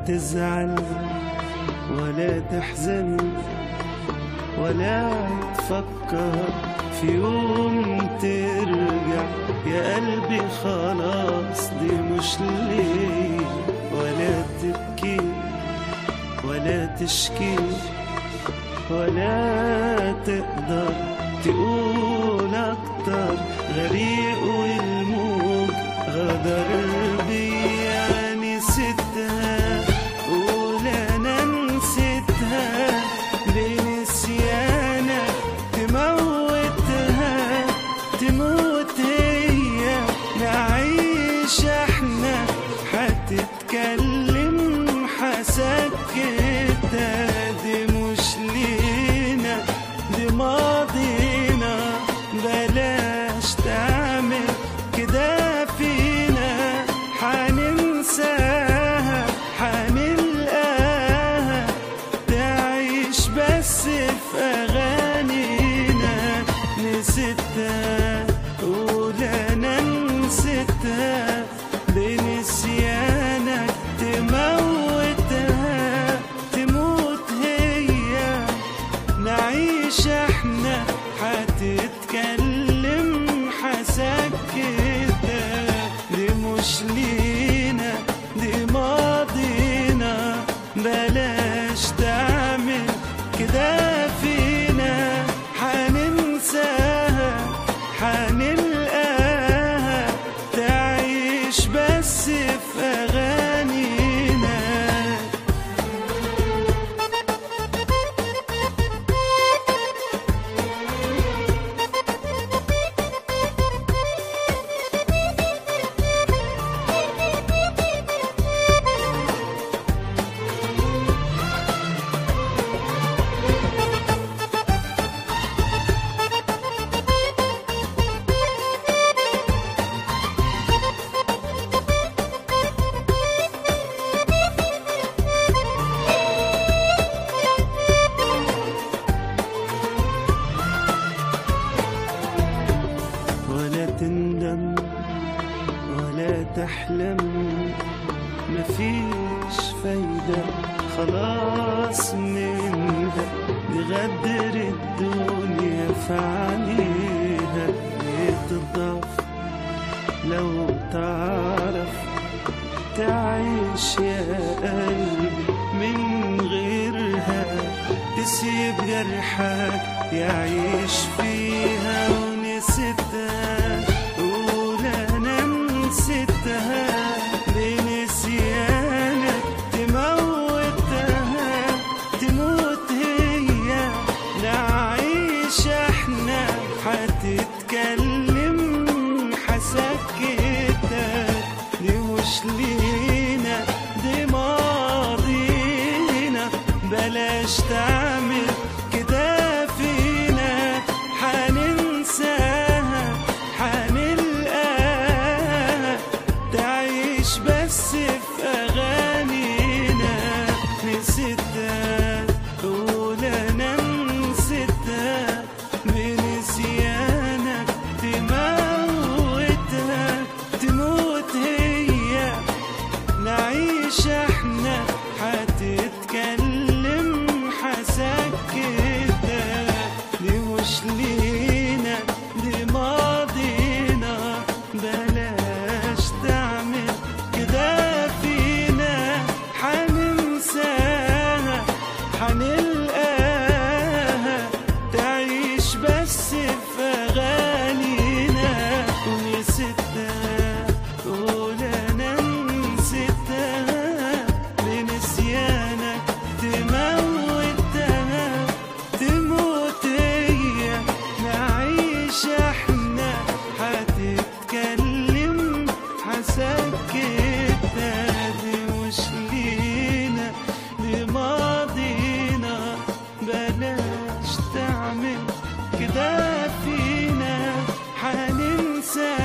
تزعل ولا تحزن ولا تفكر في يوم ترجع يا قلبي خلاص دي مش ليه ولا تبكي ولا تشكي ولا تقدر تقول اكتر غريق والموج غدر بيا نسيتها قول انا نسيتها بنسيانك تموتها تموت هي نعيش احنا هتتكلم حسكتها دي مش لينا دي ماضينا بلاش تعمل كده فينا حننساها حنلقاها تعيش بس في أغانينا نسيتها قول أنا نسيتها بنسيانك تموتها تموت هي نعيش احنا هتتكلم حسكتها دي مش لينا دي ماضينا بلاش تعمل كده فينا حننساها حنلقاها تعيش بس في أغانينا ولا تندم ولا تحلم مفيش فايدة خلاص منها نغدر الدنيا في عينيها تضعف لو تعرف تعيش يا قلبي من غيرها تسيب جرحك يعيش فيها ونسيتها قول انا نسيتها بنسيانك تموتها تموت هي نعيش احنا هتتكلم حسكتها دي مش لينا دي ماضينا بلاش تعمل كده فينا حننساها حنلقاها تعيش بس في أغانينا نسيتها قول أنا نسيتها بنسيانك تموتها تموت هي نعيش احنا هتتكلم حسكتها دي مش لينا دي ماضينا بلاش تعمل كده فينا حننساها حنلقاها تعيش بس في أغانينا ونسيتها قول أنا نسيتها بنسيانك تموتها تموت هي نعيش احنا هتتكلم حسكتها دي مش لينا دي ماضينا بلاش تعمل كده فينا حننسى